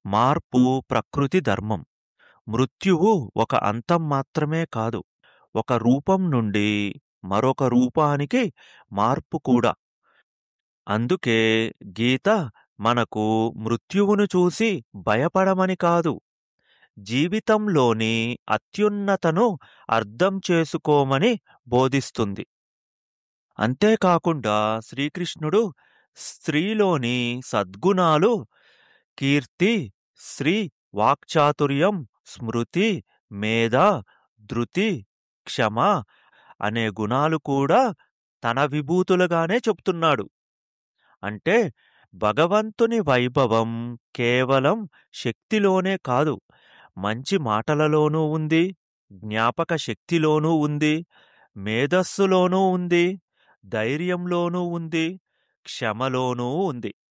మార్పు ప్రకృతి ధర్మం. మృత్యువు ఒక అంతం మాత్రమే కాదు. ఒక రూపం నుండి మరొక రూపానికి మార్పు కూడా. అందుకే గీత మనకు మృత్యువును చూసి భయపడమని కాదు, జీవితంలోని అత్యున్నతను అర్థం చేసుకోమని బోధిస్తుంది. అంతేకాకుండా శ్రీకృష్ణుడు స్త్రీలోని సద్గుణాలు కీర్తి, శ్రీ, వాక్చాతుర్యం, స్మృతి, మేధ, ధృతి, క్షమ అనే గుణాలు కూడా తన విభూతులుగానే చెప్తున్నాడు. అంటే భగవంతుని వైభవం కేవలం శక్తిలోనే కాదు, మంచి మాటలలోనూ ఉంది, జ్ఞాపక శక్తిలోనూ ఉంది, మేధస్సులోనూ ఉంది, ధైర్యంలోనూ ఉంది, క్షమలోనూ ఉంది.